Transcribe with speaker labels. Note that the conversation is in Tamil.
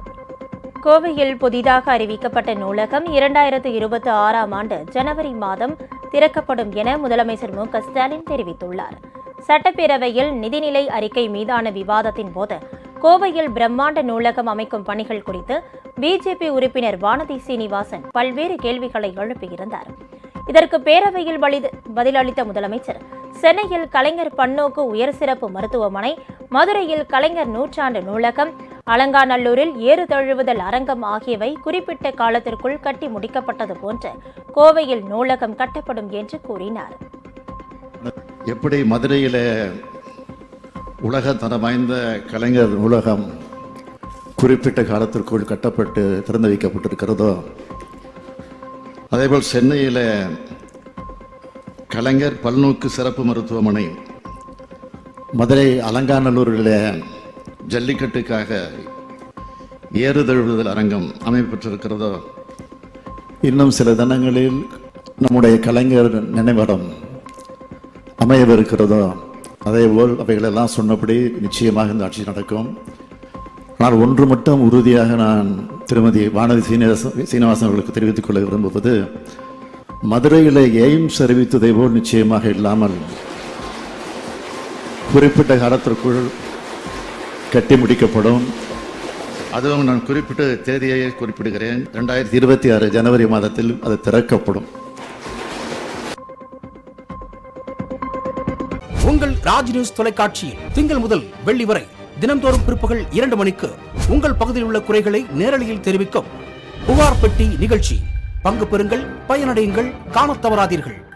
Speaker 1: கோவையில் புதிதாக அறிவிக்கப்பட்ட நூலகம் இரண்டாயிரத்து இருபத்தி ஆறாம் ஆண்டு ஜனவரி மாதம் திறக்கப்படும் என முதலமைச்சர் மு க ஸ்டாலின் தெரிவித்துள்ளார் சட்டப்பேரவையில் நிதிநிலை அறிக்கை மீதான விவாதத்தின் போது கோவையில் பிரம்மாண்ட நூலகம் அமைக்கும் பணிகள் குறித்து பிஜேபி உறுப்பினர் வானதி சீனிவாசன் பல்வேறு கேள்விகளை எழுப்பியிருந்தார் இதற்கு பேரவையில் வலிது- பதிலளித்த முதலமைச்சர் சென்னையில் கலைஞர் பன்னோக்கு உயர் சிறப்பு மருத்துவமனை மதுரையில் கலைஞர் நூற்றாண்டு நூலகம் அலங்காநல்லூரில் ஏறு தழுவுதல் அரங்கம் ஆகியவை குறிப்பிட்ட காலத்திற்குள் கட்டி முடிக்கப்பட்டது போன்று கோவையில் நூலகம் கட்டப்படும் என்று கூறினார்
Speaker 2: எப்படி மதுரையில் உலக தரம் வாய்ந்த கலைஞர் நூலகம் குறிப்பிட்ட காலத்திற்குள் கட்டப்பட்டு திறந்து வைக்கப்பட்டிருக்கிறதோ அதேபோல் சென்னையில் கலைஞர் பல்நோக்கு சிறப்பு மருத்துவமனை மதுரை அலங்காநல்லூரில் ஜல்லிக்கட்டுக்காக ஏறுதழுவுதல் அரங்கம் அமைப்பெற்றிருக்கிறதோ இன்னும் சில தினங்களில் நம்முடைய கலைஞர் நினைவிடம் அமையவிருக்கிறதோ அதேபோல் அவைகளெல்லாம் சொன்னபடி நிச்சயமாக இந்த ஆட்சி நடக்கும் ஆனால் ஒன்று மட்டும் உறுதியாக நான் திருமதி வானதி சீனிவாசன் சீனிவாசன் அவர்களுக்கு தெரிவித்துக் கொள்ள விரும்புவது மதுரையில் எய்ம்ஸ் அறிவித்ததை போல் நிச்சயமாக இல்லாமல் குறிப்பிட்ட காலத்திற்குள் கட்டி முடிக்கப்படும் அதுவும் நான் குறிப்பிட்ட தேதியை குறிப்பிடுகிறேன் ரெண்டாயிரத்தி இருபத்தி ஆறு ஜனவரி மாதத்தில் அது திறக்கப்படும்
Speaker 3: உங்கள் ராஜ் நியூஸ் தொலைக்காட்சியில் திங்கள் முதல் வெள்ளி வரை தினம்தோறும் பிற்பகல் இரண்டு மணிக்கு உங்கள் பகுதியில் உள்ள குறைகளை நேரலையில் தெரிவிக்கும் புகார் பெட்டி நிகழ்ச்சி பங்கு பெறுங்கள் பயனடையுங்கள் காணத் தவறாதீர்கள்